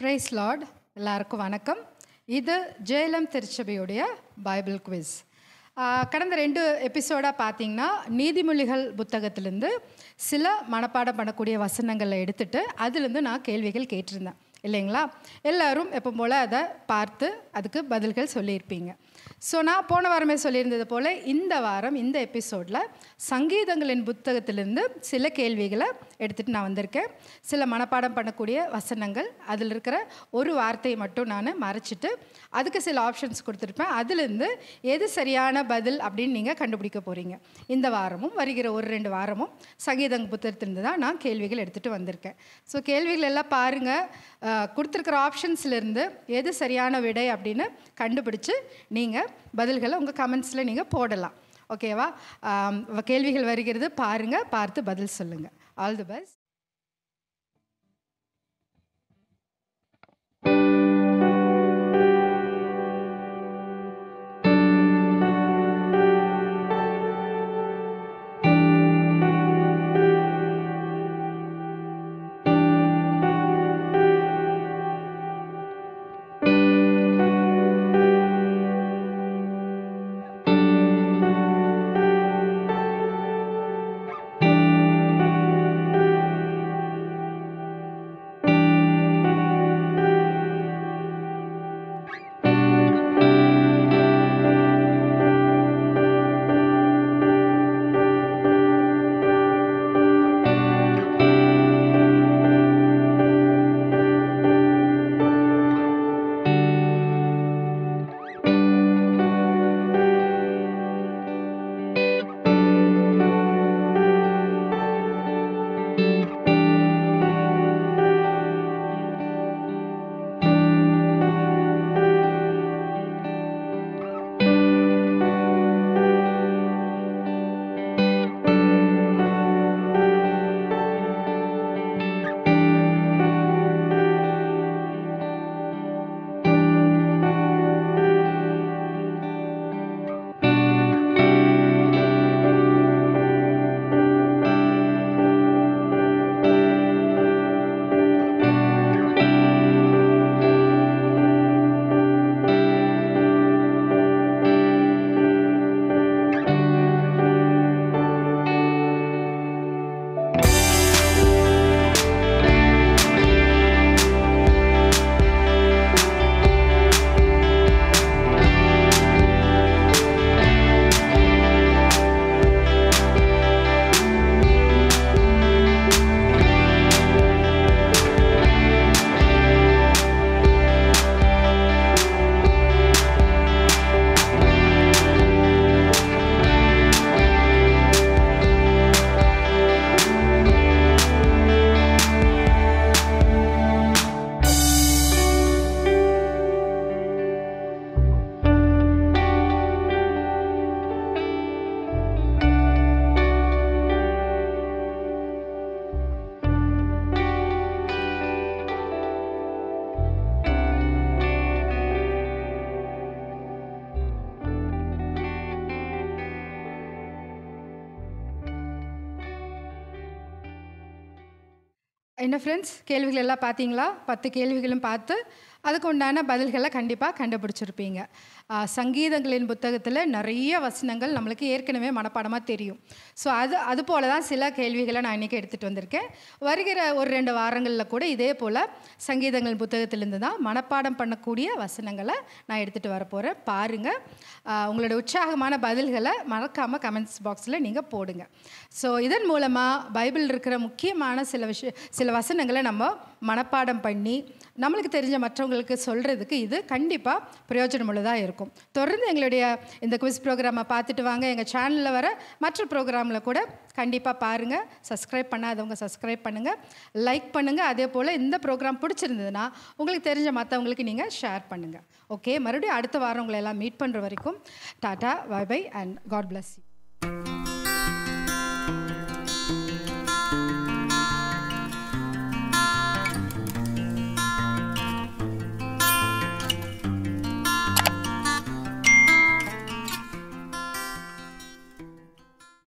price Lord எல்லாருக்கும் வணக்கம் இது ஜேஎல்எம் திருச்சபையுடைய பைபிள் குவிஸ் கடந்த ரெண்டு எபிசோடாக பார்த்தீங்கன்னா நீதிமொழிகள் புத்தகத்திலேருந்து சில மனப்பாடம் பண்ணக்கூடிய வசனங்களை எடுத்துட்டு அதுலேருந்து நான் கேள்விகள் கேட்டிருந்தேன் இல்லைங்களா எல்லாரும் எப்போ போல் அதை பார்த்து அதுக்கு பதில்கள் சொல்லியிருப்பீங்க ஸோ நான் போன வாரமே சொல்லியிருந்தது போல் இந்த வாரம் இந்த எபிசோடில் சங்கீதங்களின் புத்தகத்திலிருந்து சில கேள்விகளை எடுத்துகிட்டு நான் வந்திருக்கேன் சில மனப்பாடம் பண்ணக்கூடிய வசனங்கள் அதில் இருக்கிற ஒரு வார்த்தையை மட்டும் நான் மறைச்சிட்டு அதுக்கு சில ஆப்ஷன்ஸ் கொடுத்துருப்பேன் அதுலேருந்து எது சரியான பதில் அப்படின்னு நீங்கள் கண்டுபிடிக்க போகிறீங்க இந்த வாரமும் வருகிற ஒரு ரெண்டு வாரமும் சங்கீதங்க புத்தகத்திலிருந்து தான் நான் கேள்விகள் எடுத்துகிட்டு வந்திருக்கேன் ஸோ கேள்விகள் எல்லாம் பாருங்கள் கொடுத்துருக்கிற ஆப்ஷன்ஸ்லேருந்து எது சரியான விடை அப்படின்னு கண்டுபிடிச்சு நீங்கள் பதில்களை உங்கள் கமெண்ட்ஸில் நீங்கள் போடலாம் ஓகேவா ஆம், கேள்விகள் வருகிறது பாருங்கள் பார்த்து பதில் சொல்லுங்கள் ஆல் தி பெஸ்ட் என்ன ஃப்ரெண்ட்ஸ் கேள்விகள் எல்லாம் பார்த்தீங்களா பத்து கேள்விகளும் பார்த்து அதுக்கு உண்டான பதில்களை கண்டிப்பாக கண்டுபிடிச்சிருப்பீங்க ஆ, சங்கீதங்களின் புத்தகத்தில் நிறைய வசனங்கள் நம்மளுக்கு ஏற்கனவே மனப்பாடமாக தெரியும் ஸோ அது அது போல தான் சில கேள்விகளை நான் இன்றைக்கி எடுத்துகிட்டு வந்திருக்கேன் வருகிற ஒரு ரெண்டு வாரங்களில் கூட இதே போல் சங்கீதங்கள் புத்தகத்திலேருந்து தான் மனப்பாடம் பண்ணக்கூடிய வசனங்களை நான் எடுத்துகிட்டு வர போகிறேன் பாருங்கள் உங்களோட உற்சாகமான பதில்களை மறக்காமல் கமெண்ட்ஸ் பாக்ஸில் நீங்கள் போடுங்க ஸோ இதன் மூலமாக பைபிள் இருக்கிற முக்கியமான சில விஷய சில வசனங்களை நம்ம மனப்பாடம் பண்ணி நம்மளுக்கு தெரிஞ்ச மற்றவங்களுக்கு சொல்கிறதுக்கு இது கண்டிப்பாக பிரயோஜனமுள்ளதாக இருக்கும் தொடர்ந்து எங்களுடைய இந்த குவிஸ் ப்ரோக்ராமை பார்த்துட்டு வாங்க எங்கள் சேனலில் வர மற்ற ப்ரோக்ராமில் கூட கண்டிப்பாக பாருங்கள் சப்ஸ்கிரைப் பண்ணாதவங்க சப்ஸ்கிரைப் பண்ணுங்கள் லைக் பண்ணுங்கள் அதே போல் இந்த ப்ரோக்ராம் பிடிச்சிருந்ததுன்னா உங்களுக்கு தெரிஞ்ச மற்றவங்களுக்கு நீங்கள் ஷேர் பண்ணுங்கள் ஓகே மறுபடியும் அடுத்த வாரம் உங்களை எல்லாம் மீட் பண்ணுற வரைக்கும் tata bye bye and God bless you